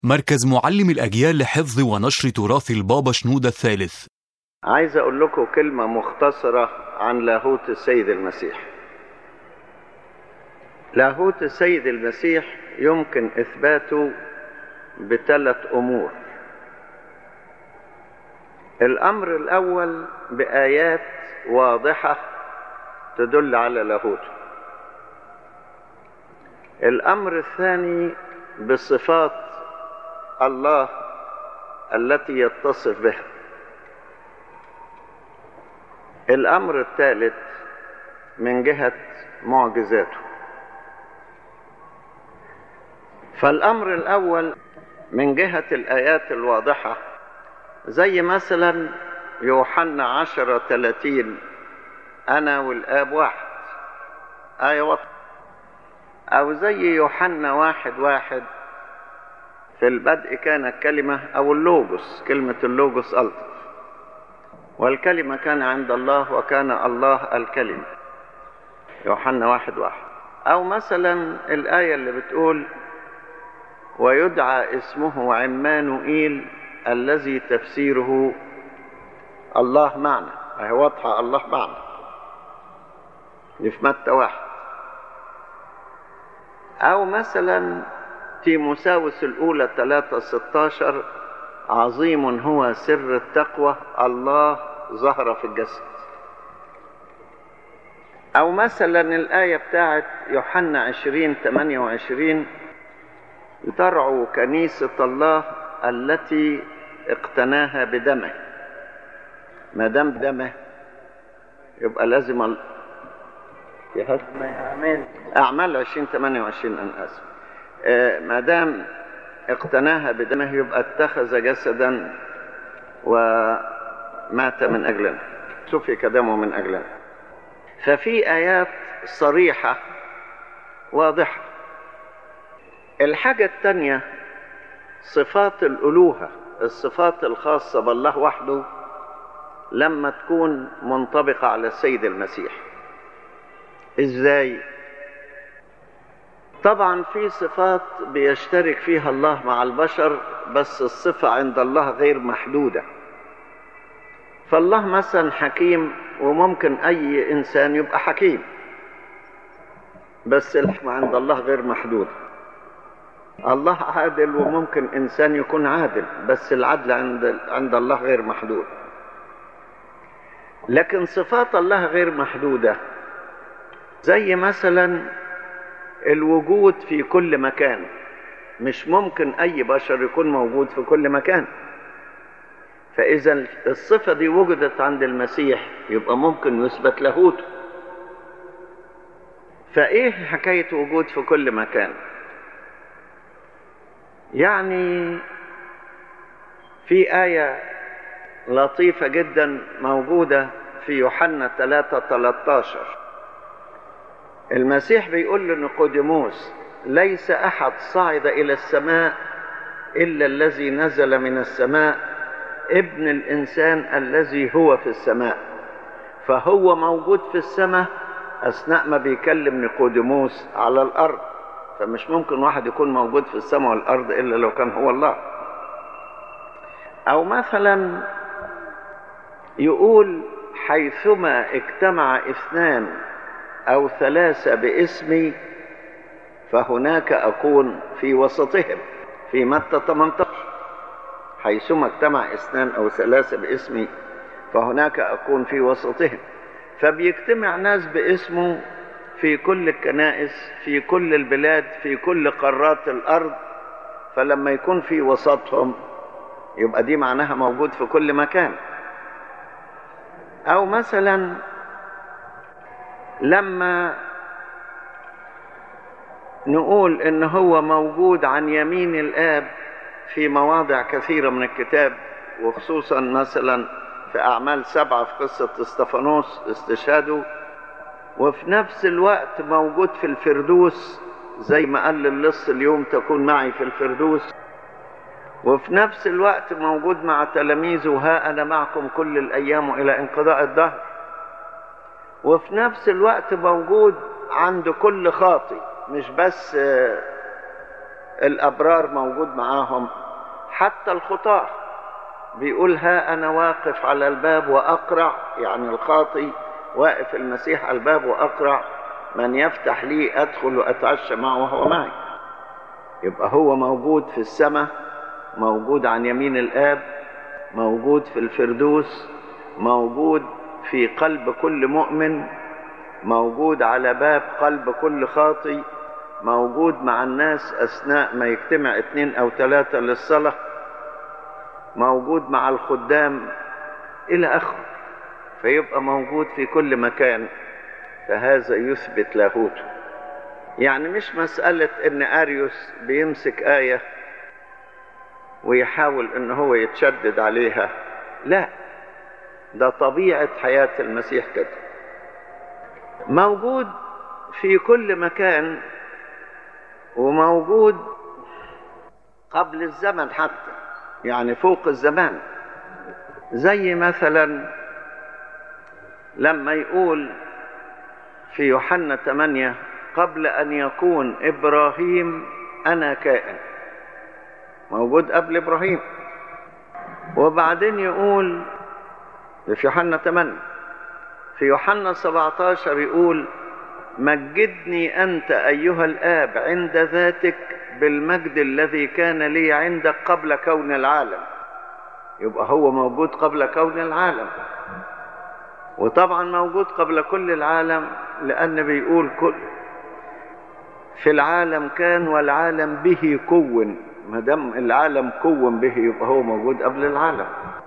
مركز معلم الأجيال لحفظ ونشر تراث البابا شنودة الثالث عايز اقول لكم كلمة مختصرة عن لاهوت السيد المسيح لاهوت السيد المسيح يمكن اثباته بثلاث امور الامر الاول بايات واضحة تدل على لاهوته الامر الثاني بصفات الله التي يتصف بها الامر الثالث من جهة معجزاته فالامر الاول من جهة الايات الواضحة زي مثلا يوحنا عشرة ثلاثين انا والاب واحد ايه واضحة او زي يوحنا واحد واحد في البدء كان الكلمة او اللوجوس كلمة اللوجوس الطف والكلمة كان عند الله وكان الله الكلمة يوحنا واحد واحد أو مثلا الآية اللي بتقول ويدعى اسمه عمانوئيل الذي تفسيره الله معنا أهي واضحة الله معنا دي في متى واحد أو مثلا تيموساوس الأولى 3 16 عظيم هو سر التقوى الله ظهر في الجسد او مثلا الايه بتاعت يوحنا 20 28 ترعوا كنيسه الله التي اقتناها بدمه ما دام دمه يبقى لازم ال... اعمال 20 28 انا اسف ما دام اقتناها بدمه يبقى اتخذ جسدا ومات من أجلنا سفك دمه من أجلنا ففي آيات صريحة واضحة الحاجة الثانية صفات الألوهة الصفات الخاصة بالله وحده لما تكون منطبقة على السيد المسيح ازاي طبعا في صفات بيشترك فيها الله مع البشر بس الصفة عند الله غير محدودة فالله مثلا حكيم وممكن أي إنسان يبقى حكيم بس الحكمة عند الله غير محدودة الله عادل وممكن إنسان يكون عادل بس العدل عند عند الله غير محدود لكن صفات الله غير محدودة زي مثلا الوجود في كل مكان مش ممكن اي بشر يكون موجود في كل مكان فاذا الصفه دي وجدت عند المسيح يبقى ممكن يثبت لاهوته فايه حكايه وجود في كل مكان يعني في ايه لطيفه جدا موجوده في يوحنا 3 13 المسيح بيقول لنيقوديموس ليس احد صعد الى السماء الا الذي نزل من السماء ابن الانسان الذي هو في السماء فهو موجود في السماء اثناء ما بيكلم نيقوديموس على الارض فمش ممكن واحد يكون موجود في السماء والارض الا لو كان هو الله او مثلا يقول حيثما اجتمع اثنان أو ثلاثة باسمي فهناك أكون في وسطهم في متى 18 حيثما اجتمع اثنان أو ثلاثة باسمي فهناك أكون في وسطهم فبيجتمع ناس باسمه في كل الكنائس في كل البلاد في كل قارات الأرض فلما يكون في وسطهم يبقى دي معناها موجود في كل مكان أو مثلا لما نقول ان هو موجود عن يمين الاب في مواضع كثيره من الكتاب وخصوصا مثلا في اعمال سبعه في قصه استفانوس استشهاده وفي نفس الوقت موجود في الفردوس زي ما قال للص اليوم تكون معي في الفردوس وفي نفس الوقت موجود مع تلاميذه ها انا معكم كل الايام الى انقضاء الدهر وفي نفس الوقت موجود عند كل خاطئ مش بس الأبرار موجود معاهم حتى الخطاة بيقول ها أنا واقف على الباب وأقرع يعني الخاطي واقف المسيح على الباب وأقرع من يفتح لي أدخل وأتعشى معه وهو معي يبقى هو موجود في السماء موجود عن يمين الآب موجود في الفردوس موجود في قلب كل مؤمن موجود على باب قلب كل خاطي موجود مع الناس أثناء ما يجتمع اثنين أو ثلاثة للصلاة موجود مع الخدام إلى آخره فيبقى موجود في كل مكان فهذا يثبت لاهوته يعني مش مسألة إن أريوس بيمسك آية ويحاول إن هو يتشدد عليها لا ده طبيعة حياة المسيح كده موجود في كل مكان وموجود قبل الزمن حتى يعني فوق الزمان زي مثلا لما يقول في يوحنا 8 قبل أن يكون إبراهيم أنا كائن موجود قبل إبراهيم وبعدين يقول في يوحنا 8 في يوحنا 17 يقول مجدني أنت أيها الآب عند ذاتك بالمجد الذي كان لي عندك قبل كون العالم يبقى هو موجود قبل كون العالم وطبعا موجود قبل كل العالم لأن بيقول كل في العالم كان والعالم به كون ما دام العالم كون به يبقى هو موجود قبل العالم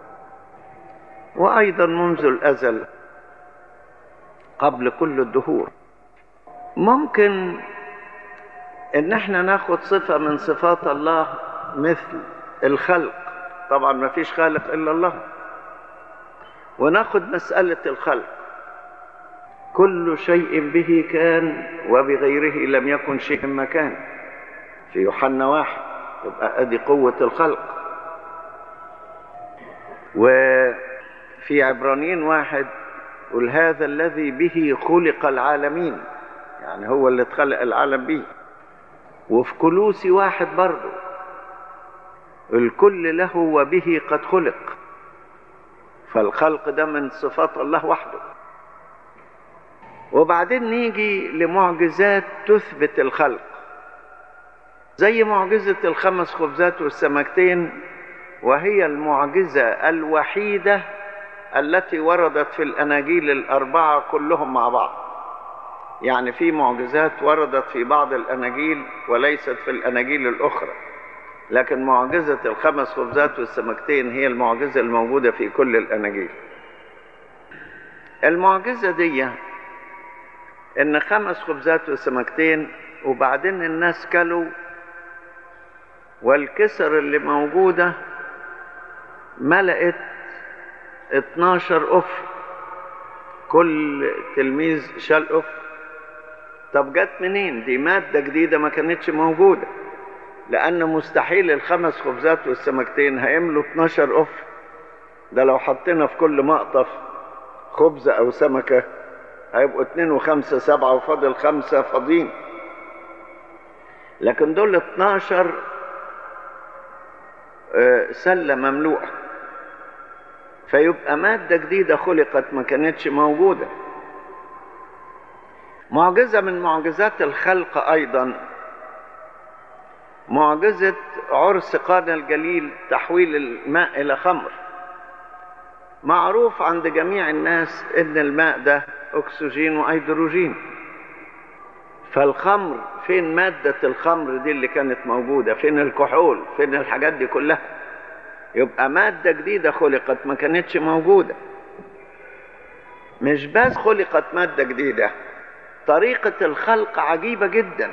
وأيضا منذ الأزل قبل كل الدهور ممكن ان احنا ناخد صفة من صفات الله مثل الخلق طبعا ما فيش خالق الا الله وناخد مسألة الخلق كل شيء به كان وبغيره لم يكن شيء مكان في يوحنا واحد يبقى ادي قوة الخلق وفي عبرانيين واحد قل هذا الذي به خلق العالمين يعني هو اللي اتخلق العالم به وفي كلوسي واحد برضه الكل له وبه قد خلق فالخلق ده من صفات الله وحده وبعدين نيجي لمعجزات تثبت الخلق زي معجزة الخمس خبزات والسمكتين وهي المعجزة الوحيدة التي وردت في الأناجيل الأربعة كلهم مع بعض يعني في معجزات وردت في بعض الأناجيل وليست في الأناجيل الأخرى لكن معجزة الخمس خبزات والسمكتين هي المعجزة الموجودة في كل الأناجيل المعجزة دي إن خمس خبزات وسمكتين وبعدين الناس كلوا والكسر اللي موجودة ملأت 12 أف كل تلميذ شال أف طب جت منين دي مادة جديدة ما كانتش موجودة لأن مستحيل الخمس خبزات والسمكتين هيملوا 12 أف ده لو حطينا في كل مقطف خبزة أو سمكة هيبقوا اتنين وخمسة سبعة وفاضل خمسة فاضيين لكن دول 12 سلة مملوءة فيبقى مادة جديدة خلقت ما كانتش موجودة معجزة من معجزات الخلق أيضا معجزة عرس قانا الجليل تحويل الماء إلى خمر معروف عند جميع الناس إن الماء ده أكسجين وهيدروجين فالخمر فين مادة الخمر دي اللي كانت موجودة فين الكحول فين الحاجات دي كلها يبقى مادة جديدة خلقت ما كانتش موجودة مش بس خلقت مادة جديدة طريقة الخلق عجيبة جدا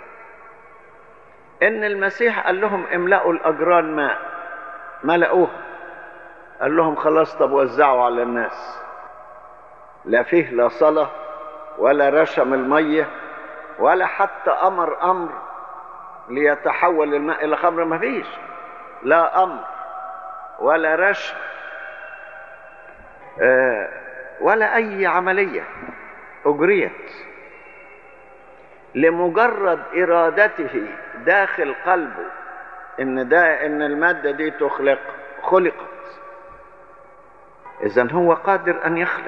ان المسيح قال لهم املأوا الاجران ماء ملأوها قال لهم خلاص طب وزعوا على الناس لا فيه لا صلاة ولا رشم المية ولا حتى امر امر ليتحول الماء الى خمر ما فيش لا امر ولا رشم آه ولا اي عملية اجريت لمجرد ارادته داخل قلبه ان ده ان الماده دي تخلق خلقت اذا هو قادر ان يخلق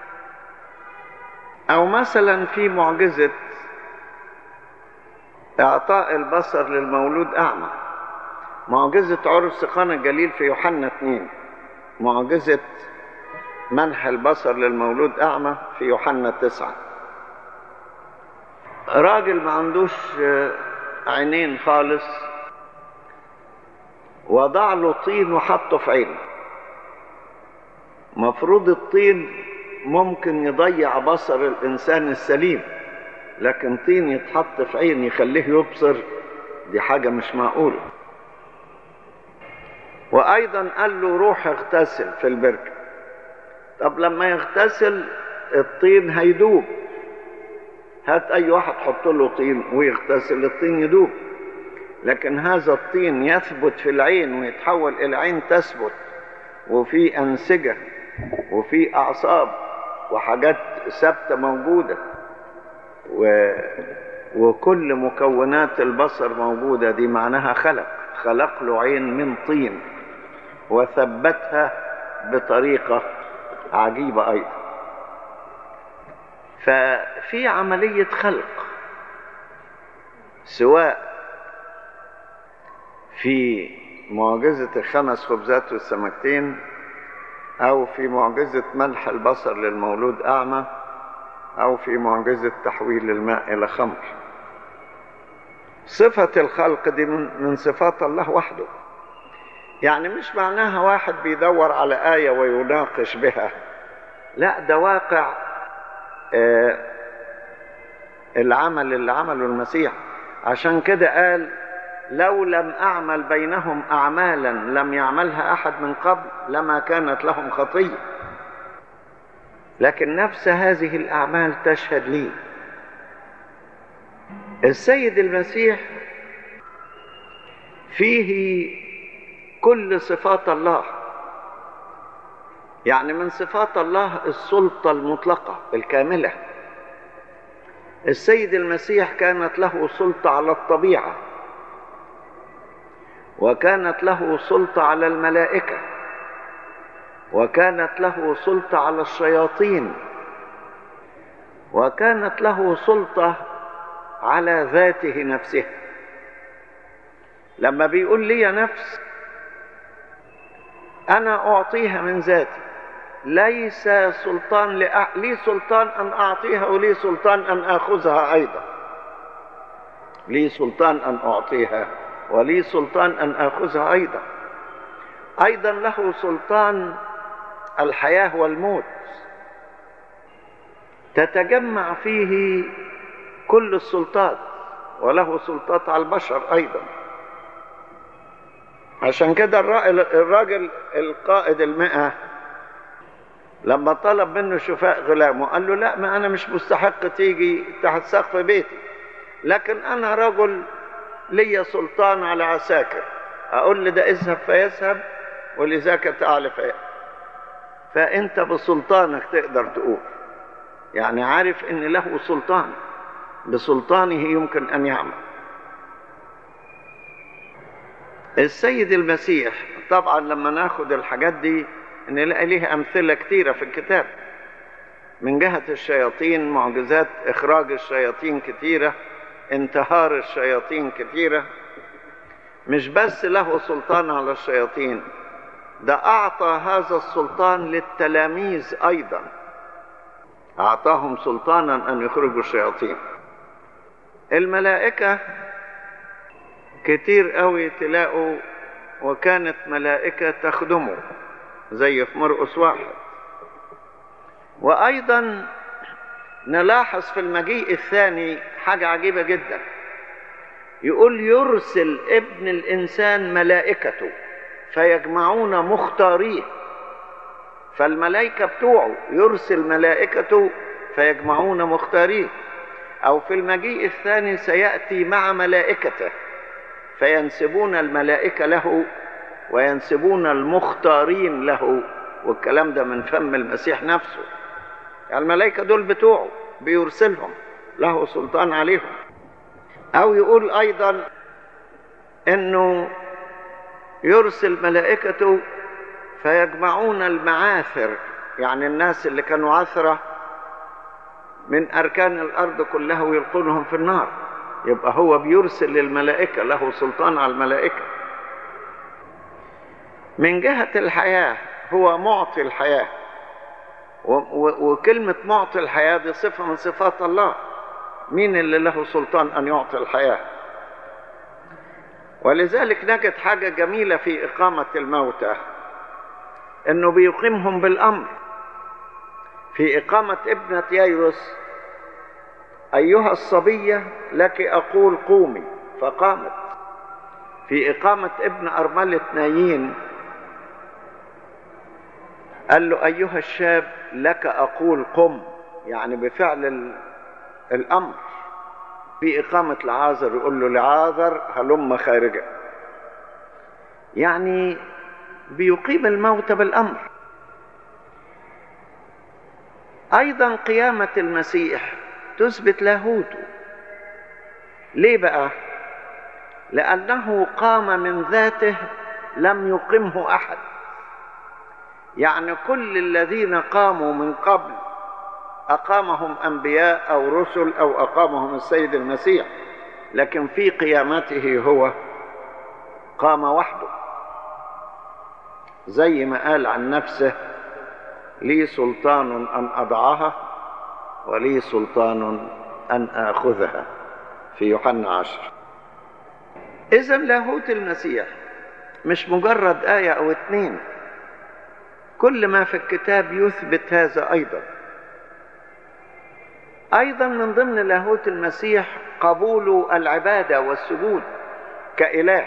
او مثلا في معجزه اعطاء البصر للمولود اعمى معجزه عرس قنا الجليل في يوحنا 2 معجزه منح البصر للمولود اعمى في يوحنا 9 راجل ما عندوش عينين خالص وضع له طين وحطه في عينه مفروض الطين ممكن يضيع بصر الانسان السليم لكن طين يتحط في عين يخليه يبصر دي حاجة مش معقولة وأيضا قال له روح اغتسل في البركة طب لما يغتسل الطين هيدوب هات أي واحد حط له طين ويغتسل الطين يدوب لكن هذا الطين يثبت في العين ويتحول إلى عين تثبت وفي أنسجة وفي أعصاب وحاجات ثابتة موجودة و... وكل مكونات البصر موجودة دي معناها خلق خلق له عين من طين وثبتها بطريقة عجيبة أيضا ففي عملية خلق سواء في معجزة الخمس خبزات والسمكتين أو في معجزة منح البصر للمولود أعمى أو في معجزة تحويل الماء إلى خمر صفة الخلق دي من, من صفات الله وحده يعني مش معناها واحد بيدور على آية ويناقش بها لا ده واقع آه العمل اللي عمله المسيح عشان كده قال لو لم أعمل بينهم أعمالا لم يعملها أحد من قبل لما كانت لهم خطية لكن نفس هذه الأعمال تشهد لي السيد المسيح فيه كل صفات الله يعني من صفات الله السلطة المطلقة الكاملة السيد المسيح كانت له سلطة على الطبيعة وكانت له سلطة على الملائكة وكانت له سلطة على الشياطين وكانت له سلطة على ذاته نفسه لما بيقول لي نفس أنا أعطيها من ذاتي ليس سلطان لأ... لي سلطان أن أعطيها ولي سلطان أن آخذها أيضا لي سلطان أن أعطيها ولي سلطان أن آخذها أيضا أيضا له سلطان الحياة والموت تتجمع فيه كل السلطات وله سلطات على البشر أيضا عشان كده الراجل القائد المئة لما طلب منه شفاء غلامه قال له لا ما أنا مش مستحق تيجي تحت سقف بيتي لكن أنا رجل لي سلطان على عساكر أقول لده اذهب فيذهب ولذاك تعال فيأتي فأنت بسلطانك تقدر تقول يعني عارف ان له سلطان بسلطانه يمكن ان يعمل السيد المسيح طبعا لما ناخد الحاجات دي نلاقي ليها امثله كتيره في الكتاب من جهه الشياطين معجزات اخراج الشياطين كتيره انتهار الشياطين كتيره مش بس له سلطان على الشياطين ده اعطى هذا السلطان للتلاميذ ايضا اعطاهم سلطانا ان يخرجوا الشياطين الملائكه كتير قوي تلاقوا وكانت ملائكه تخدمه زي في مرقس واحد وايضا نلاحظ في المجيء الثاني حاجه عجيبه جدا يقول يرسل ابن الانسان ملائكته فيجمعون مختاريه فالملائكة بتوعه يرسل ملائكته فيجمعون مختاريه أو في المجيء الثاني سيأتي مع ملائكته فينسبون الملائكة له وينسبون المختارين له والكلام ده من فم المسيح نفسه يعني الملائكة دول بتوعه بيرسلهم له سلطان عليهم او يقول ايضا انه يرسل ملائكته فيجمعون المعاثر يعني الناس اللي كانوا عثرة من أركان الأرض كلها ويلقونهم في النار يبقى هو بيرسل للملائكة له سلطان على الملائكة من جهة الحياة هو معطي الحياة وكلمة معطي الحياة دي صفة من صفات الله مين اللي له سلطان أن يعطي الحياة ولذلك نجد حاجة جميلة في إقامة الموتى انه بيقيمهم بالامر في اقامه ابنه ييروس ايها الصبيه لك اقول قومي فقامت في اقامه ابن ارمله نايين قال له ايها الشاب لك اقول قم يعني بفعل الامر في اقامه لعازر يقول له لعازر هلم خارجا يعني بيقيم الموت بالامر ايضا قيامه المسيح تثبت لاهوته ليه بقى لانه قام من ذاته لم يقمه احد يعني كل الذين قاموا من قبل اقامهم انبياء او رسل او اقامهم السيد المسيح لكن في قيامته هو قام وحده زي ما قال عن نفسه لي سلطان ان اضعها ولي سلطان ان اخذها في يوحنا عشر اذا لاهوت المسيح مش مجرد ايه او اتنين كل ما في الكتاب يثبت هذا ايضا ايضا من ضمن لاهوت المسيح قبول العباده والسجود كاله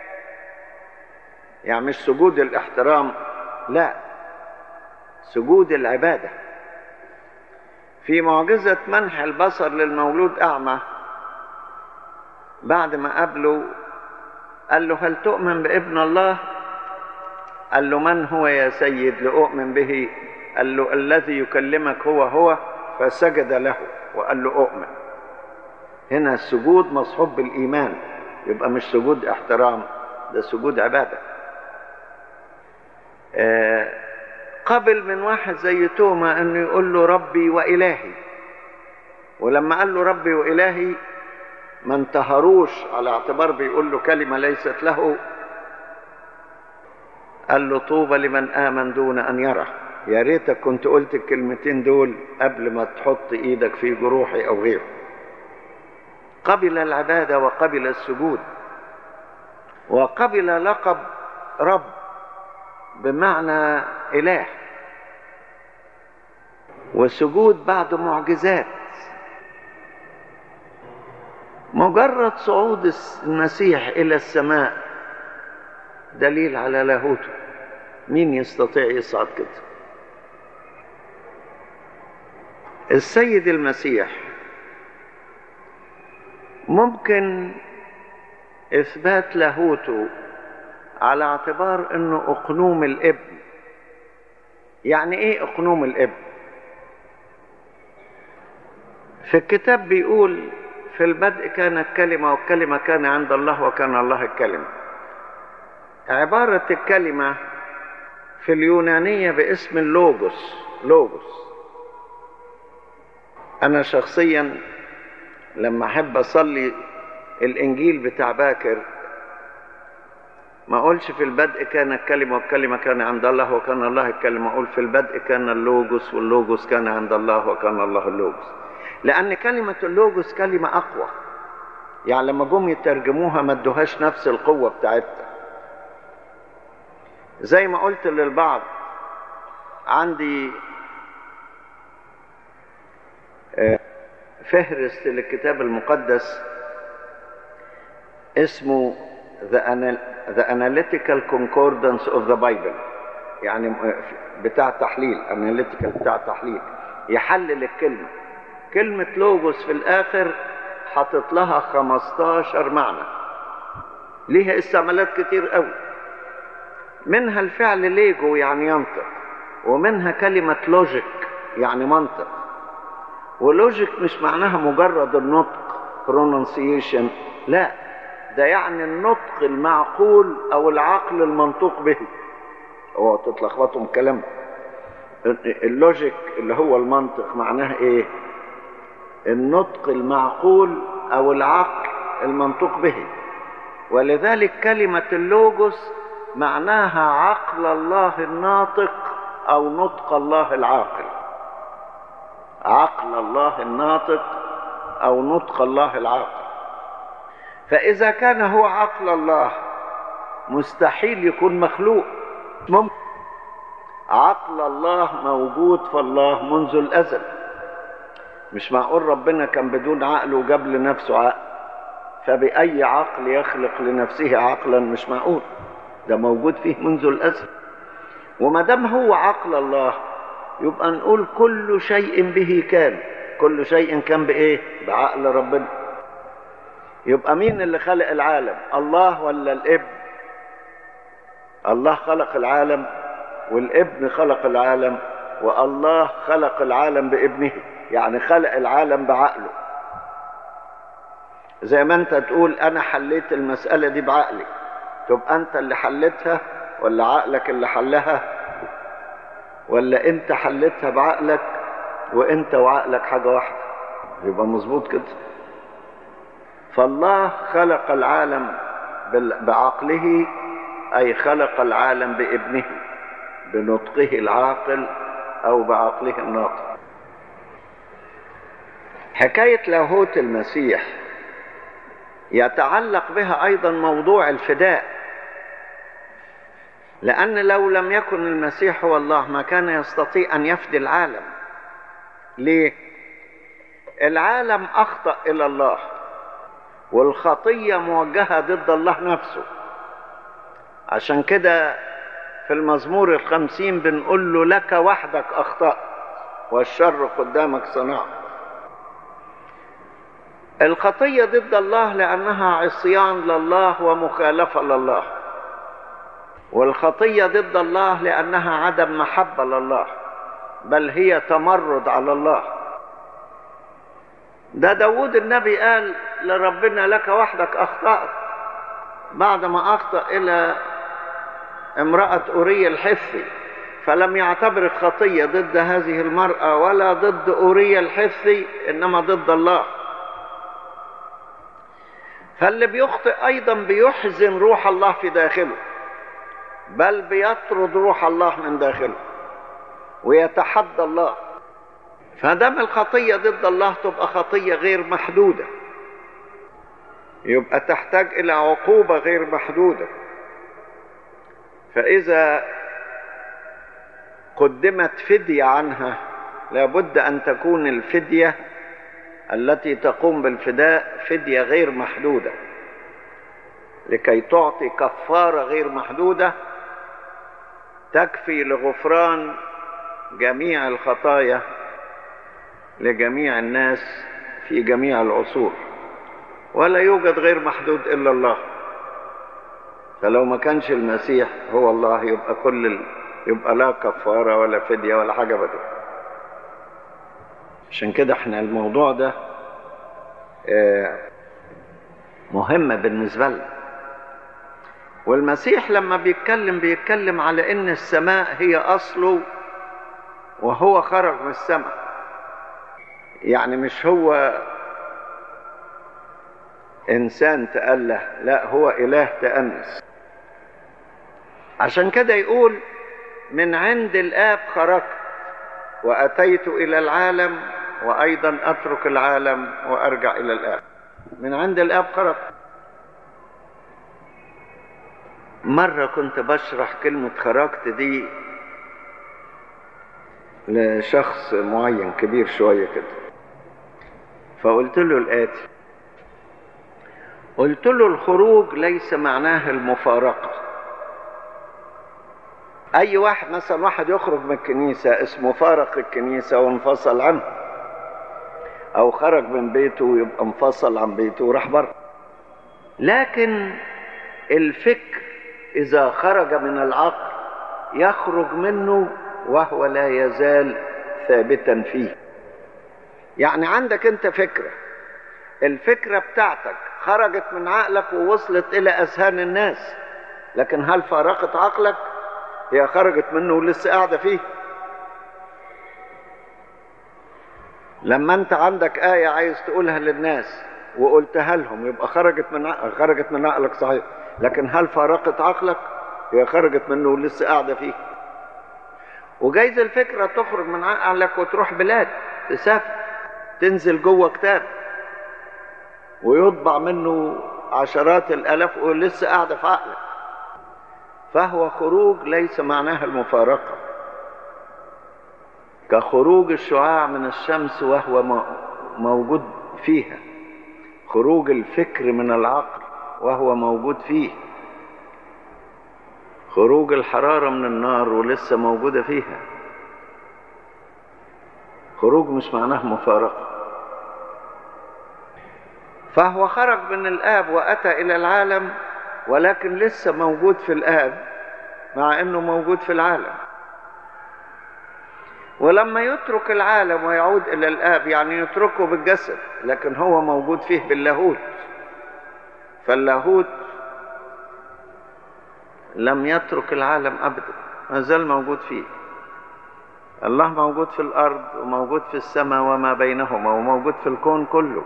يعني مش سجود الاحترام لا سجود العباده في معجزه منح البصر للمولود اعمى بعد ما قابله قال له هل تؤمن بابن الله قال له من هو يا سيد لأؤمن به قال له الذي يكلمك هو هو فسجد له وقال له أؤمن هنا السجود مصحوب بالإيمان يبقى مش سجود احترام ده سجود عبادة آه قبل من واحد زي توما انه يقول له ربي وإلهي ولما قال له ربي وإلهي ما انتهروش على اعتبار بيقول له كلمة ليست له قال له طوبى لمن آمن دون أن يرى يا ريتك كنت قلت الكلمتين دول قبل ما تحط ايدك في جروحي او غيره قبل العبادة وقبل السجود وقبل لقب رب بمعنى إله وسجود بعد معجزات مجرد صعود المسيح إلى السماء دليل على لاهوته مين يستطيع يصعد كده السيد المسيح ممكن اثبات لاهوته على اعتبار انه اقنوم الابن يعني ايه اقنوم الابن في الكتاب بيقول في البدء كانت كلمه والكلمه كان عند الله وكان الله الكلمه عباره الكلمه في اليونانيه باسم اللوجوس لوجوس انا شخصيا لما احب اصلي الانجيل بتاع باكر ما اقولش في البدء كان الكلمه والكلمه كان عند الله وكان الله الكلمه اقول في البدء كان اللوجوس واللوجوس كان عند الله وكان الله اللوجوس لان كلمه اللوجوس كلمه اقوى يعني لما جم يترجموها ما ادوهاش نفس القوه بتاعتها زي ما قلت للبعض عندي فهرس للكتاب المقدس اسمه The, Anal the Analytical Concordance of the Bible يعني بتاع تحليل Analytical بتاع تحليل يحلل الكلمة كلمة لوجوس في الآخر حاطط لها 15 معنى ليها استعمالات كتير قوي منها الفعل ليجو يعني ينطق ومنها كلمة لوجيك يعني منطق ولوجيك مش معناها مجرد النطق pronunciation لا ده يعني النطق المعقول او العقل المنطوق به هو تتلخبطوا من الكلام اللوجيك اللي هو المنطق معناه ايه النطق المعقول او العقل المنطوق به ولذلك كلمة اللوجوس معناها عقل الله الناطق او نطق الله العاقل عقل الله الناطق او نطق الله العاقل فاذا كان هو عقل الله مستحيل يكون مخلوق ممكن عقل الله موجود في الله منذ الازل مش معقول ربنا كان بدون عقل وجاب لنفسه عقل فبأي عقل يخلق لنفسه عقلا مش معقول ده موجود فيه منذ الأزل وما دام هو عقل الله يبقى نقول كل شيء به كان كل شيء كان بإيه بعقل ربنا يبقى مين اللي خلق العالم الله ولا الابن الله خلق العالم والابن خلق العالم والله خلق العالم بابنه يعني خلق العالم بعقله زي ما انت تقول انا حليت المسألة دي بعقلي تبقى انت اللي حلتها ولا عقلك اللي حلها ولا انت حلتها بعقلك وانت وعقلك حاجة واحدة يبقى مظبوط كده فالله خلق العالم بعقله اي خلق العالم بابنه بنطقه العاقل او بعقله الناطق حكاية لاهوت المسيح يتعلق بها ايضا موضوع الفداء لان لو لم يكن المسيح هو الله ما كان يستطيع ان يفدي العالم ليه العالم اخطا الى الله والخطيه موجهه ضد الله نفسه عشان كده في المزمور الخمسين بنقول له لك وحدك اخطات والشر قدامك صنعت الخطية ضد الله لأنها عصيان لله ومخالفة لله والخطية ضد الله لأنها عدم محبة لله بل هي تمرد على الله ده داود النبي قال لربنا لك وحدك أخطأت بعد ما أخطأ إلى امرأة أورية الحثي فلم يعتبر الخطية ضد هذه المرأة ولا ضد أورية الحثي إنما ضد الله فاللي بيخطئ ايضا بيحزن روح الله في داخله بل بيطرد روح الله من داخله ويتحدى الله فدام الخطيه ضد الله تبقى خطيه غير محدوده يبقى تحتاج الى عقوبه غير محدوده فاذا قدمت فديه عنها لابد ان تكون الفديه التي تقوم بالفداء فدية غير محدودة لكي تعطي كفارة غير محدودة تكفي لغفران جميع الخطايا لجميع الناس في جميع العصور ولا يوجد غير محدود إلا الله فلو ما كانش المسيح هو الله يبقى كل ال... يبقى لا كفارة ولا فدية ولا حاجة بدل عشان كده احنا الموضوع ده مهم بالنسبة لنا والمسيح لما بيتكلم بيتكلم على ان السماء هي اصله وهو خرج من السماء يعني مش هو انسان تأله لا هو اله تأنس عشان كده يقول من عند الاب خرجت واتيت الى العالم وايضا اترك العالم وارجع الى الاب من عند الاب خرج مرة كنت بشرح كلمة خرجت دي لشخص معين كبير شوية كده فقلت له الآتي قلت له الخروج ليس معناه المفارقة أي واحد مثلا واحد يخرج من الكنيسة اسمه فارق الكنيسة وانفصل عنها او خرج من بيته ويبقى انفصل عن بيته وراح بره لكن الفكر اذا خرج من العقل يخرج منه وهو لا يزال ثابتا فيه يعني عندك انت فكره الفكرة بتاعتك خرجت من عقلك ووصلت إلى أذهان الناس لكن هل فارقت عقلك؟ هي خرجت منه ولسه قاعدة فيه لما أنت عندك آية عايز تقولها للناس وقلتها لهم يبقى خرجت من عقلك خرجت من عقلك صحيح لكن هل فارقت عقلك؟ هي خرجت منه ولسه قاعدة فيه وجايز الفكرة تخرج من عقلك وتروح بلاد تسافر تنزل جوه كتاب ويطبع منه عشرات الالاف ولسه قاعده في عقلك فهو خروج ليس معناها المفارقه كخروج الشعاع من الشمس وهو موجود فيها خروج الفكر من العقل وهو موجود فيه خروج الحراره من النار ولسه موجوده فيها خروج مش معناه مفارقه فهو خرج من الآب وأتى إلى العالم ولكن لسه موجود في الآب مع أنه موجود في العالم ولما يترك العالم ويعود إلى الآب يعني يتركه بالجسد لكن هو موجود فيه باللاهوت فاللاهوت لم يترك العالم أبدا ما زال موجود فيه الله موجود في الأرض وموجود في السماء وما بينهما وموجود في الكون كله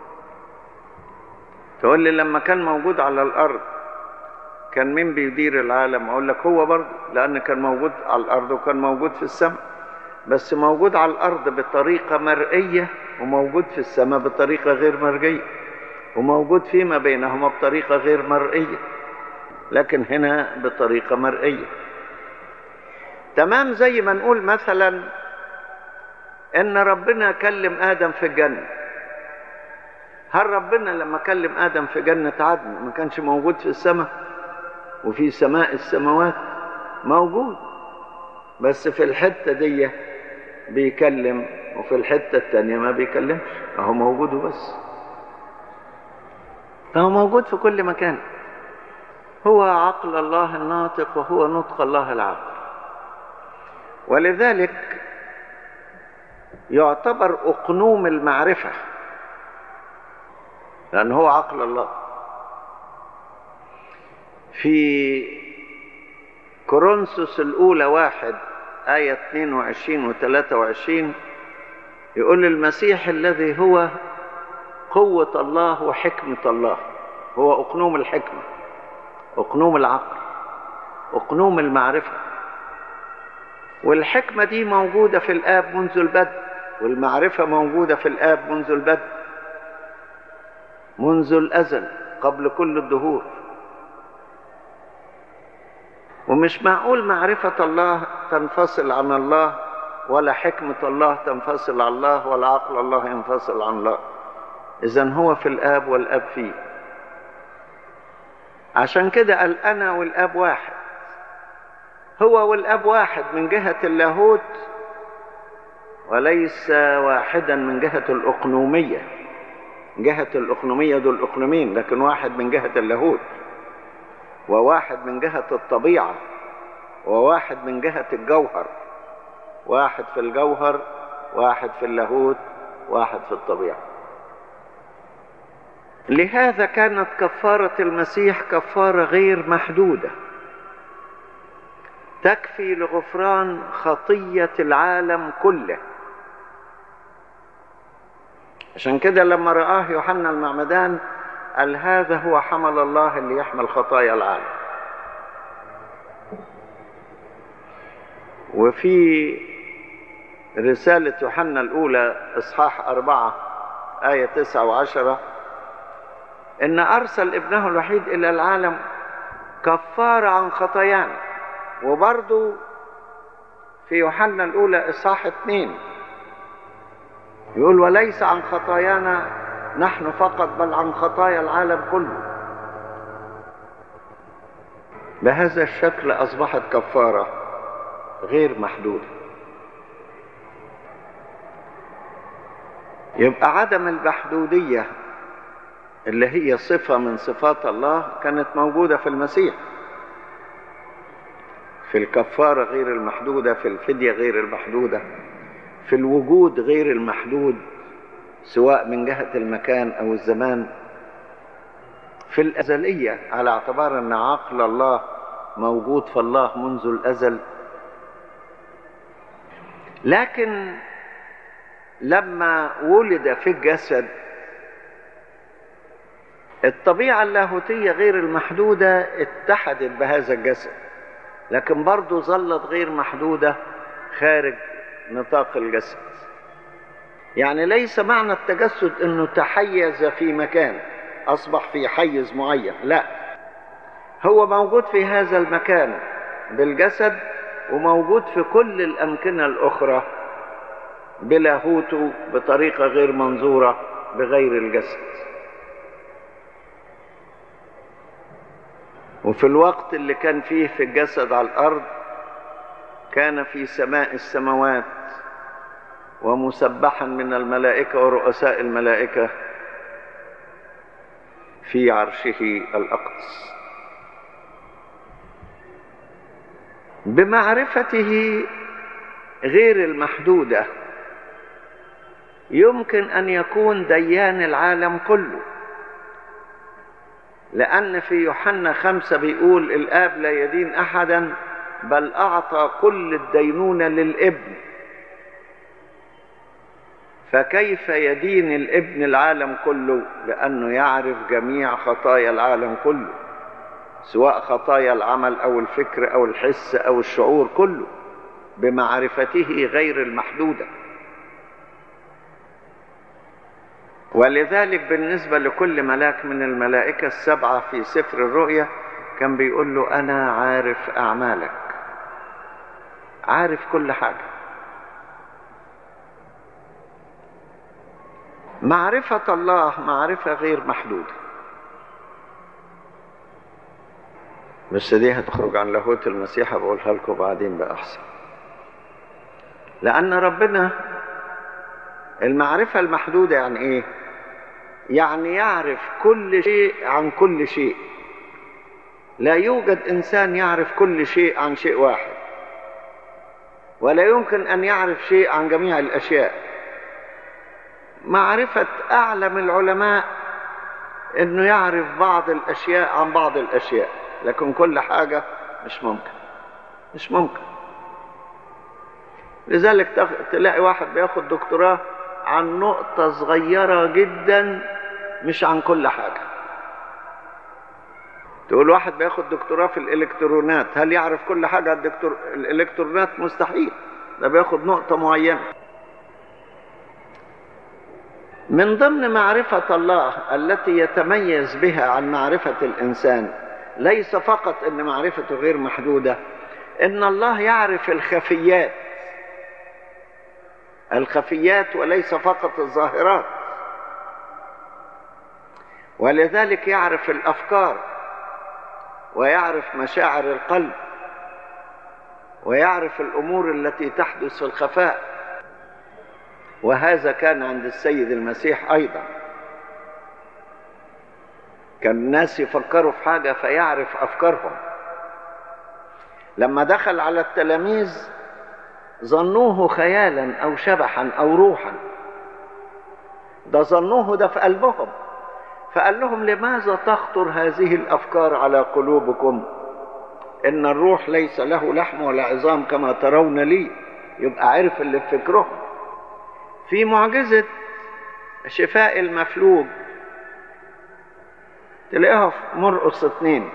تقول لي لما كان موجود على الارض كان مين بيدير العالم اقول لك هو برضه لان كان موجود على الارض وكان موجود في السماء بس موجود على الارض بطريقه مرئيه وموجود في السماء بطريقه غير مرئيه وموجود فيما بينهما بطريقه غير مرئيه لكن هنا بطريقه مرئيه تمام زي ما نقول مثلا ان ربنا كلم ادم في الجنه هل ربنا لما كلم ادم في جنه عدن ما كانش موجود في السماء وفي سماء السماوات موجود بس في الحته دي بيكلم وفي الحته التانيه ما بيكلمش اهو موجود بس فهو موجود في كل مكان هو عقل الله الناطق وهو نطق الله العقل ولذلك يعتبر اقنوم المعرفه لأن هو عقل الله في كورنثوس الأولى واحد آية 22 و 23 يقول المسيح الذي هو قوة الله وحكمة الله هو أقنوم الحكمة أقنوم العقل أقنوم المعرفة والحكمة دي موجودة في الآب منذ البدء والمعرفة موجودة في الآب منذ البدء منذ الأزل قبل كل الدهور ومش معقول معرفة الله تنفصل عن الله ولا حكمة الله تنفصل عن الله ولا عقل الله ينفصل عن الله إذا هو في الآب والآب فيه عشان كده قال أنا والآب واحد هو والآب واحد من جهة اللاهوت وليس واحدا من جهة الأقنومية جهة الأقنومية دول أقنومين لكن واحد من جهة اللاهوت وواحد من جهة الطبيعة وواحد من جهة الجوهر واحد في الجوهر واحد في اللاهوت واحد في الطبيعة لهذا كانت كفارة المسيح كفارة غير محدودة تكفي لغفران خطية العالم كله عشان كده لما رآه يوحنا المعمدان قال هذا هو حمل الله اللي يحمل خطايا العالم وفي رسالة يوحنا الأولى إصحاح أربعة آية تسعة وعشرة إن أرسل ابنه الوحيد إلى العالم كفارة عن خطايانا وبرضو في يوحنا الأولى إصحاح اثنين يقول وليس عن خطايانا نحن فقط بل عن خطايا العالم كله بهذا الشكل أصبحت كفارة غير محدودة يبقى عدم المحدودية اللي هي صفة من صفات الله كانت موجودة في المسيح في الكفارة غير المحدودة في الفدية غير المحدودة في الوجود غير المحدود سواء من جهة المكان أو الزمان في الأزلية على اعتبار أن عقل الله موجود في الله منذ الأزل لكن لما ولد في الجسد الطبيعة اللاهوتية غير المحدودة اتحدت بهذا الجسد لكن برضه ظلت غير محدودة خارج نطاق الجسد يعني ليس معنى التجسد انه تحيز في مكان اصبح في حيز معين لا هو موجود في هذا المكان بالجسد وموجود في كل الامكنه الاخرى بلاهوته بطريقه غير منظوره بغير الجسد وفي الوقت اللي كان فيه في الجسد على الارض كان في سماء السماوات ومسبحا من الملائكه ورؤساء الملائكه في عرشه الاقدس بمعرفته غير المحدوده يمكن ان يكون ديان العالم كله لان في يوحنا خمسه بيقول الاب لا يدين احدا بل اعطى كل الدينونه للابن فكيف يدين الابن العالم كله لانه يعرف جميع خطايا العالم كله سواء خطايا العمل او الفكر او الحس او الشعور كله بمعرفته غير المحدوده ولذلك بالنسبه لكل ملاك من الملائكه السبعه في سفر الرؤيا كان بيقول له انا عارف اعمالك عارف كل حاجه معرفه الله معرفه غير محدوده بس دي هتخرج عن لاهوت المسيح بقولها لكم بعدين بقى احسن لان ربنا المعرفه المحدوده يعني ايه يعني يعرف كل شيء عن كل شيء لا يوجد انسان يعرف كل شيء عن شيء واحد ولا يمكن ان يعرف شيء عن جميع الاشياء معرفه اعلم العلماء انه يعرف بعض الاشياء عن بعض الاشياء لكن كل حاجه مش ممكن مش ممكن لذلك تلاقي واحد بياخد دكتوراه عن نقطة صغيرة جدا مش عن كل حاجة تقول واحد بياخد دكتوراه في الإلكترونات هل يعرف كل حاجة عن الدكتور الإلكترونات مستحيل ده بياخد نقطة معينة من ضمن معرفة الله التي يتميز بها عن معرفة الإنسان ليس فقط أن معرفته غير محدودة إن الله يعرف الخفيات الخفيات وليس فقط الظاهرات ولذلك يعرف الافكار ويعرف مشاعر القلب ويعرف الامور التي تحدث في الخفاء وهذا كان عند السيد المسيح ايضا كان الناس يفكروا في حاجه فيعرف افكارهم لما دخل على التلاميذ ظنوه خيالا او شبحا او روحا ده ظنوه ده في قلبهم فقال لهم لماذا تخطر هذه الافكار على قلوبكم ان الروح ليس له لحم ولا عظام كما ترون لي يبقى عرف اللي في فكرهم في معجزه شفاء المفلوج تلاقيها في مرقس اتنين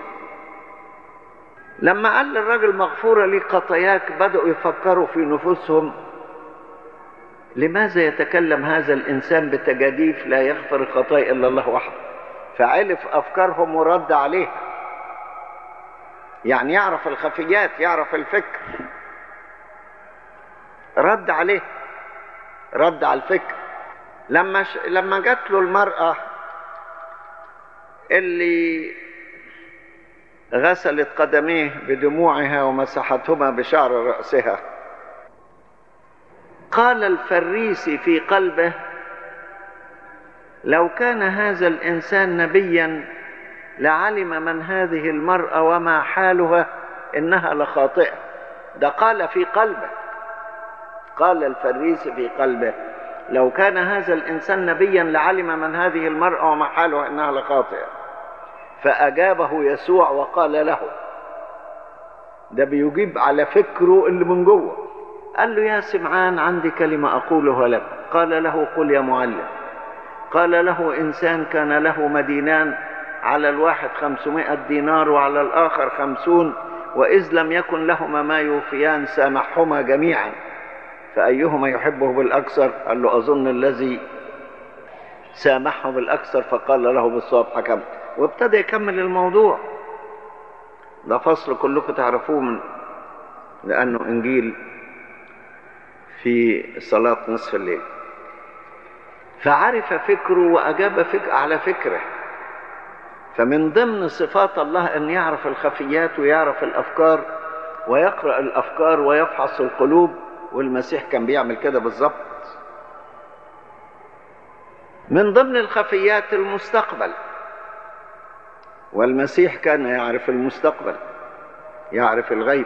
لما قال للراجل مغفورة لي خطاياك بدأوا يفكروا في نفوسهم لماذا يتكلم هذا الإنسان بتجاديف لا يغفر الخطايا إلا الله وحده فعرف أفكارهم ورد عليها يعني يعرف الخفيات يعرف الفكر رد عليه رد على الفكر لما ش... لما جات له المرأة اللي غسلت قدميه بدموعها ومسحتهما بشعر رأسها قال الفريسي في قلبه لو كان هذا الإنسان نبيا لعلم من هذه المرأة وما حالها إنها لخاطئة ده قال في قلبه قال الفريسي في قلبه لو كان هذا الإنسان نبيا لعلم من هذه المرأة وما حالها إنها لخاطئة فأجابه يسوع وقال له ده بيجيب على فكره اللي من جوه قال له يا سمعان عندي كلمة أقولها لك قال له قل يا معلم قال له إنسان كان له مدينان على الواحد خمسمائة دينار وعلى الآخر خمسون وإذ لم يكن لهما ما يوفيان سامحهما جميعا فأيهما يحبه بالأكثر قال له أظن الذي سامحه بالأكثر فقال له بالصواب حكمت وابتدى يكمل الموضوع ده فصل كلكم تعرفوه من لأنه إنجيل في صلاة نصف الليل فعرف فكره وأجاب فكر على فكره فمن ضمن صفات الله أن يعرف الخفيات ويعرف الأفكار ويقرأ الأفكار ويفحص القلوب والمسيح كان بيعمل كده بالظبط من ضمن الخفيات المستقبل والمسيح كان يعرف المستقبل يعرف الغيب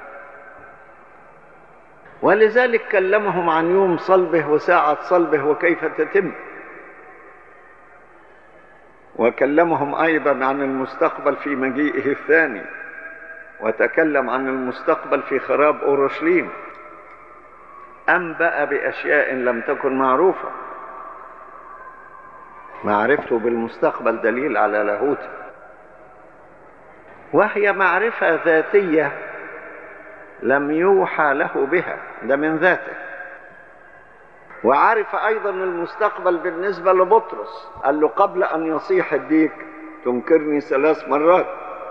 ولذلك كلمهم عن يوم صلبه وساعة صلبه وكيف تتم وكلمهم أيضا عن المستقبل في مجيئه الثاني وتكلم عن المستقبل في خراب أورشليم أنبأ بأشياء لم تكن معروفة معرفته بالمستقبل دليل على لاهوته وهي معرفة ذاتية لم يوحى له بها ده من ذاته وعرف أيضا المستقبل بالنسبة لبطرس قال له قبل أن يصيح الديك تنكرني ثلاث مرات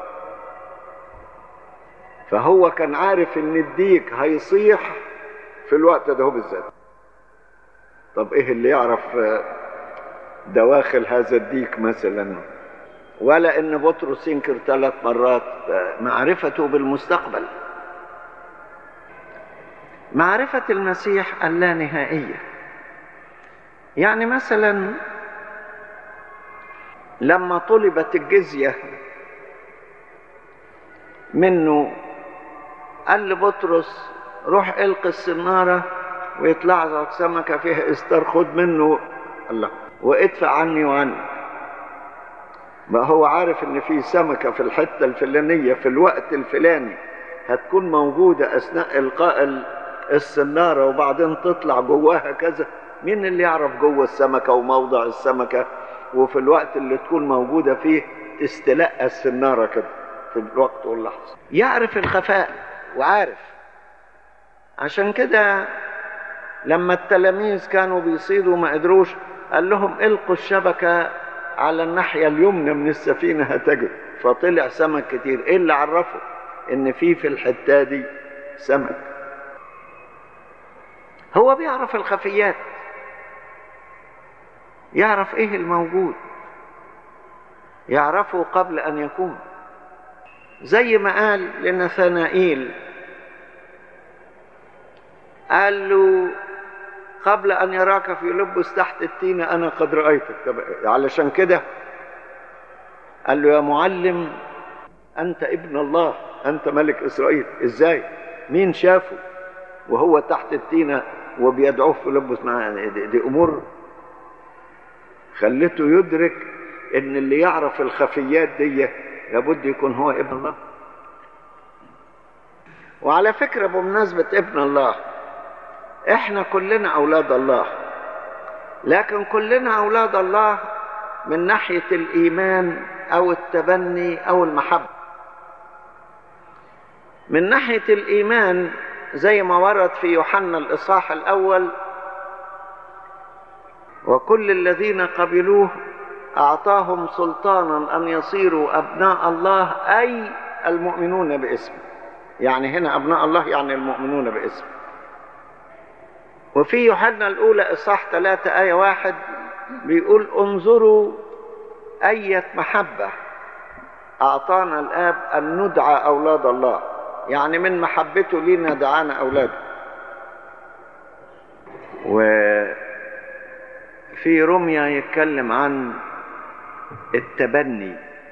فهو كان عارف ان الديك هيصيح في الوقت ده بالذات طب ايه اللي يعرف دواخل هذا الديك مثلا ولا ان بطرس ينكر ثلاث مرات معرفته بالمستقبل معرفة المسيح اللانهائية يعني مثلا لما طلبت الجزية منه قال لبطرس روح القي السنارة ويطلع لك سمكة فيها استر خد منه الله وادفع عني وعني ما هو عارف ان في سمكة في الحتة الفلانية في الوقت الفلاني هتكون موجودة اثناء القاء السنارة وبعدين تطلع جواها كذا مين اللي يعرف جوه السمكة وموضع السمكة وفي الوقت اللي تكون موجودة فيه تستلقى السنارة كده في الوقت واللحظة يعرف الخفاء وعارف عشان كده لما التلاميذ كانوا بيصيدوا ما قدروش قال لهم القوا الشبكة على الناحية اليمنى من السفينة هتجد فطلع سمك كتير ايه اللي عرفه ان في في الحتة دي سمك هو بيعرف الخفيات يعرف ايه الموجود يعرفه قبل ان يكون زي ما قال لنثنائيل قال له قبل ان يراك في لبس تحت التين انا قد رايتك طب علشان كده قال له يا معلم انت ابن الله انت ملك اسرائيل ازاي مين شافه وهو تحت التينه وبيدعوه في لبس معاه دي, دي امور خلته يدرك ان اللي يعرف الخفيات دي لابد يكون هو ابن الله وعلى فكرة بمناسبة ابن الله احنا كلنا اولاد الله لكن كلنا اولاد الله من ناحية الايمان او التبني او المحبة من ناحية الايمان زي ما ورد في يوحنا الاصحاح الاول وكل الذين قبلوه اعطاهم سلطانا ان يصيروا ابناء الله اي المؤمنون باسمه يعني هنا ابناء الله يعني المؤمنون باسمه وفي يوحنا الاولى اصحاح ثلاثة ايه واحد بيقول انظروا اية محبة اعطانا الاب ان ندعى اولاد الله يعني من محبته لينا دعانا اولاده وفي رمية يتكلم عن التبني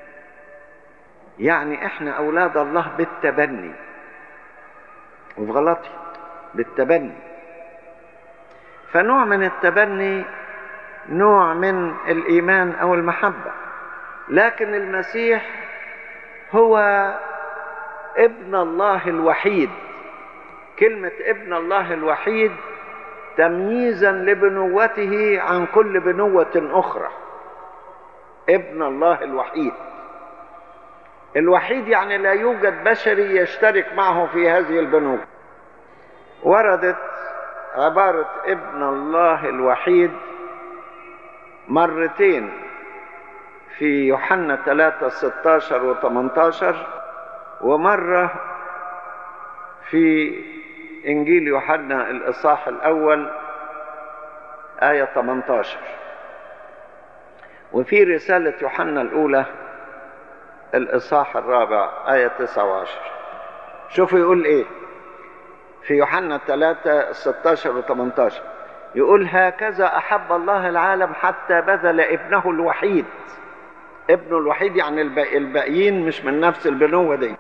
يعني احنا اولاد الله بالتبني وفي غلطي بالتبني فنوع من التبني نوع من الايمان او المحبه لكن المسيح هو ابن الله الوحيد كلمه ابن الله الوحيد تمييزا لبنوته عن كل بنوه اخرى ابن الله الوحيد الوحيد يعني لا يوجد بشري يشترك معه في هذه البنوة وردت عبارة ابن الله الوحيد مرتين في يوحنا 3 16 و 18 ومرة في إنجيل يوحنا الإصحاح الأول آية 18 وفي رسالة يوحنا الأولى الإصحاح الرابع آية 19 شوفوا يقول إيه في يوحنا 3 16 و 18 يقول هكذا أحب الله العالم حتى بذل ابنه الوحيد ابنه الوحيد يعني الباقيين مش من نفس البنوة دي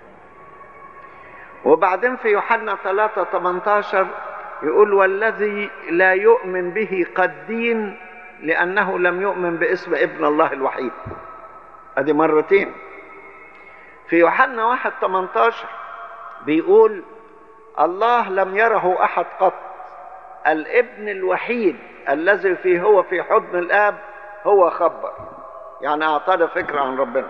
وبعدين في يوحنا 3 18 يقول والذي لا يؤمن به قد دين لأنه لم يؤمن باسم ابن الله الوحيد ادي مرتين في يوحنا واحد 18 بيقول الله لم يره احد قط الابن الوحيد الذي فيه هو في حضن الاب هو خبر يعني اعطانا فكره عن ربنا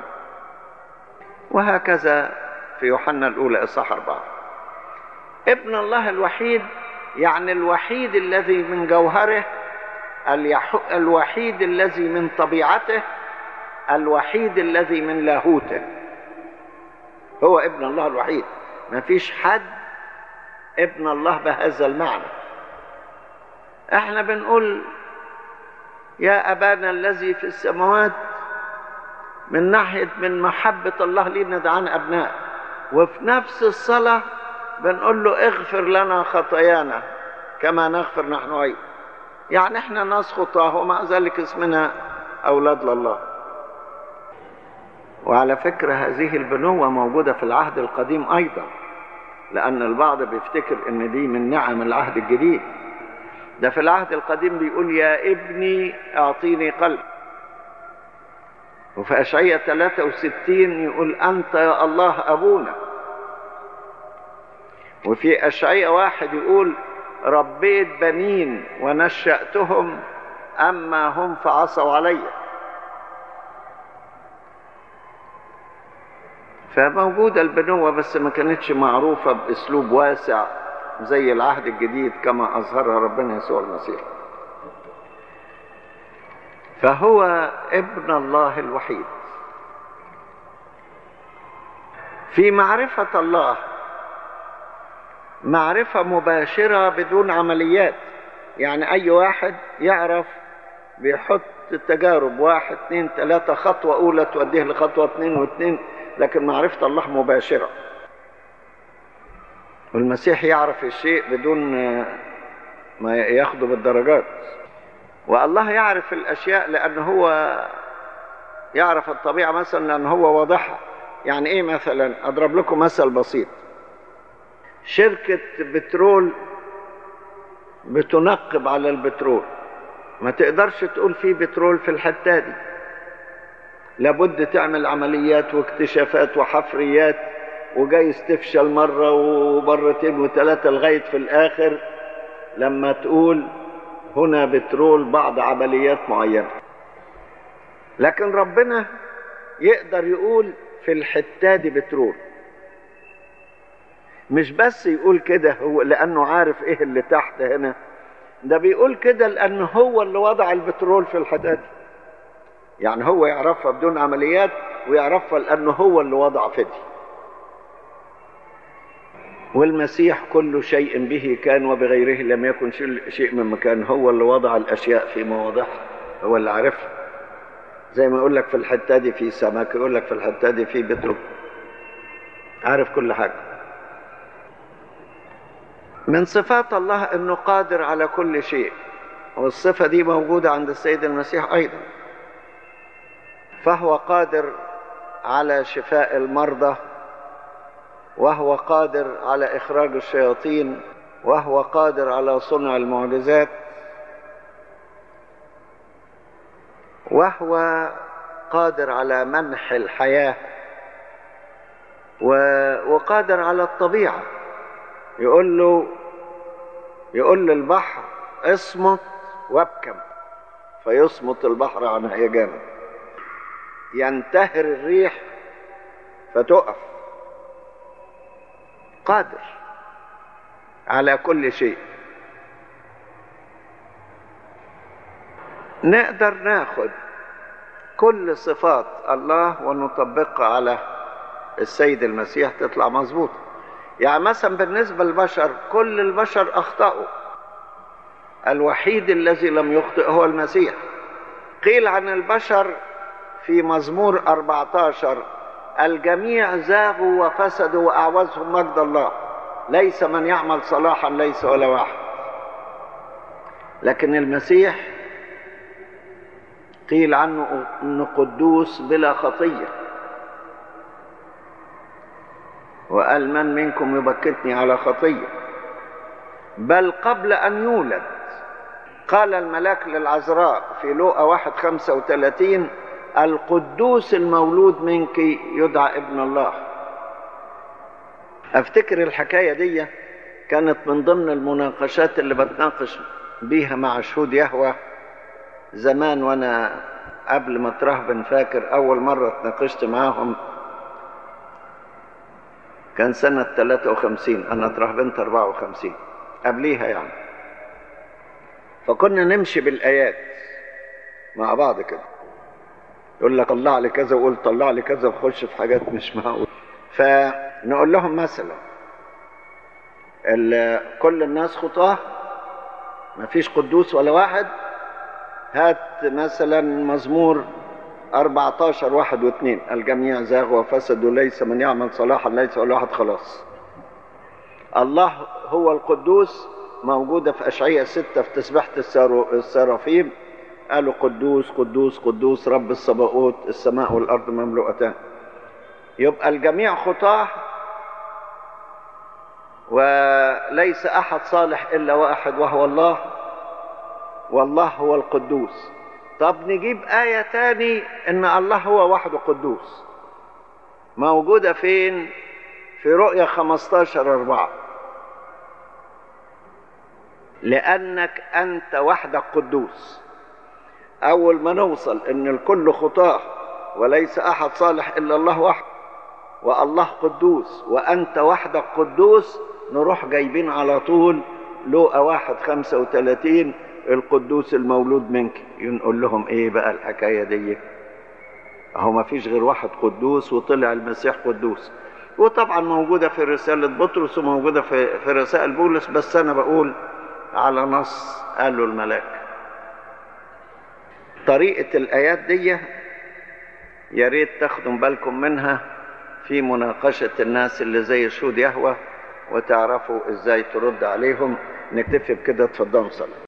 وهكذا في يوحنا الاولى اصحاح اربعه ابن الله الوحيد يعني الوحيد الذي من جوهره الوحيد الذي من طبيعته الوحيد الذي من لاهوته هو ابن الله الوحيد ما فيش حد ابن الله بهذا المعنى احنا بنقول يا ابانا الذي في السماوات من ناحيه من محبه الله لينا دعانا ابناء وفي نفس الصلاه بنقول له اغفر لنا خطايانا كما نغفر نحن ايضا يعني احنا ناس خطاه ومع ذلك اسمنا اولاد لله وعلى فكرة هذه البنوة موجودة في العهد القديم أيضا لأن البعض بيفتكر إن دي من نعم العهد الجديد ده في العهد القديم بيقول يا ابني أعطيني قلب وفي أشعية 63 يقول أنت يا الله أبونا وفي أشعية واحد يقول ربيت بنين ونشأتهم أما هم فعصوا عليّ فموجودة البنوة بس ما كانتش معروفة بأسلوب واسع زي العهد الجديد كما أظهرها ربنا يسوع المسيح فهو ابن الله الوحيد في معرفة الله معرفة مباشرة بدون عمليات يعني أي واحد يعرف بيحط التجارب واحد اثنين ثلاثة خطوة أولى توديه لخطوة اثنين واثنين لكن معرفة الله مباشرة والمسيح يعرف الشيء بدون ما ياخده بالدرجات والله يعرف الأشياء لأنه هو يعرف الطبيعة مثلا لأنه هو واضحها يعني إيه مثلا أضرب لكم مثل بسيط شركة بترول بتنقب على البترول ما تقدرش تقول في بترول في الحتة دي لابد تعمل عمليات واكتشافات وحفريات وجايز تفشل مرة ومرتين وثلاثة لغاية في الآخر لما تقول هنا بترول بعض عمليات معينة لكن ربنا يقدر يقول في الحتة دي بترول مش بس يقول كده هو لأنه عارف إيه اللي تحت هنا ده بيقول كده لأنه هو اللي وضع البترول في الحتة دي يعني هو يعرفها بدون عمليات ويعرفها لأنه هو اللي وضع في دي والمسيح كل شيء به كان وبغيره لم يكن شيء من مكان هو اللي وضع الأشياء في مواضعها هو اللي عارفها زي ما يقول لك في الحتة دي في سمك يقول لك في الحتة دي في بترول عارف كل حاجة من صفات الله أنه قادر على كل شيء والصفة دي موجودة عند السيد المسيح أيضا فهو قادر على شفاء المرضى وهو قادر على إخراج الشياطين وهو قادر على صنع المعجزات وهو قادر على منح الحياة وقادر على الطبيعة يقول له يقول للبحر اصمت وابكم فيصمت البحر عن هيجانه ينتهر الريح فتقف قادر على كل شيء نقدر ناخد كل صفات الله ونطبقها على السيد المسيح تطلع مظبوطه يعني مثلا بالنسبه للبشر كل البشر اخطاوا الوحيد الذي لم يخطئ هو المسيح قيل عن البشر في مزمور 14 الجميع زاغوا وفسدوا واعوزهم مجد الله ليس من يعمل صلاحا ليس ولا واحد لكن المسيح قيل عنه انه قدوس بلا خطيه وقال من منكم يبكتني على خطيه بل قبل ان يولد قال الملاك للعذراء في لوقا واحد خمسة وثلاثين القدوس المولود منك يدعى ابن الله افتكر الحكاية دي كانت من ضمن المناقشات اللي بتناقش بيها مع شهود يهوه زمان وانا قبل ما اترهبن فاكر اول مرة اتناقشت معاهم كان سنة 53 انا اترهبنت 54 قبليها يعني فكنا نمشي بالايات مع بعض كده يقول لك طلع لي كذا وقول طلع لي كذا وخش في حاجات مش معقول فنقول لهم مثلا كل الناس خطاه مفيش قدوس ولا واحد هات مثلا مزمور 14 واحد واثنين الجميع زاغوا وفسدوا ليس من يعمل صلاحا ليس ولا واحد خلاص الله هو القدوس موجودة في أشعية ستة في تسبحة السرافيم قالوا قدوس قدوس قدوس رب الصباؤوت السماء والأرض مملوءتان يبقى الجميع خطاه وليس أحد صالح إلا واحد وهو الله والله هو القدوس طب نجيب آية تاني إن الله هو وحده قدوس موجودة فين في رؤية 15 أربعة لأنك أنت وحدك قدوس أول ما نوصل إن الكل خطاه وليس أحد صالح إلا الله وحده والله قدوس وأنت وحدك قدوس نروح جايبين على طول لوقا واحد خمسة وثلاثين القدوس المولود منك نقول لهم ايه بقى الحكاية دي اهو ما فيش غير واحد قدوس وطلع المسيح قدوس وطبعا موجودة في رسالة بطرس وموجودة في, في رسائل بولس بس انا بقول على نص قاله الملاك طريقة الآيات دي يا ريت تاخدوا بالكم منها في مناقشة الناس اللي زي شهود يهوه وتعرفوا ازاي ترد عليهم نكتفي بكده اتفضلوا صلاه